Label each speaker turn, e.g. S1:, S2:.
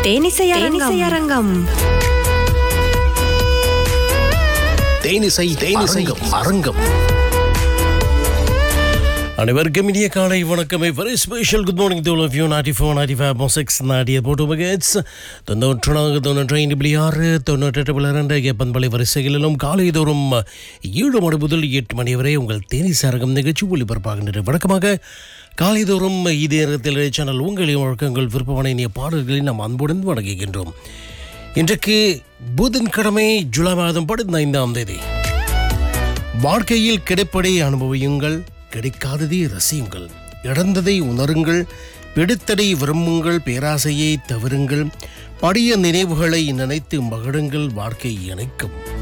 S1: தேனிசை அரங்கம்
S2: தேனிசை தேனிசை அரங்கம் அனைவருக்கும் இனிய காலை வணக்கம் very special good morning to of you ninety four ninety five six ninety போட்டு மகேட்ஸ் தொண்ணூற்று நான்கு தொண்ணூற்றி ஐந்து புள்ளி ஆறு தொண்ணூற்றெட்டு புள்ளி இரண்டு எப்பன்பள்ளி வரிசைகளிலும் காலை தோறும் ஏழு மணி முதல் எட்டு மணி வரை உங்கள் தேனிசை அரங்கம் நிகழ்ச்சி ஒளிபரப்பாகின்றது வழக்கமாக காலைதோறும் இதே நேரத்தில் சேனல் உங்களின் வழக்கங்கள் விருப்பமான இனிய பாடல்களை நாம் அன்புடன் வழங்குகின்றோம் இன்றைக்கு புதன்கிழமை ஜூலை மாதம் பதினைந்தாம் தேதி வாழ்க்கையில் கிடைப்பதை அனுபவியுங்கள் கிடைக்காததை ரசியுங்கள் இழந்ததை உணருங்கள் பிடித்ததை விரும்புங்கள் பேராசையை தவிருங்கள் பழைய நினைவுகளை நினைத்து மகிழுங்கள் வாழ்க்கை இணைக்கும்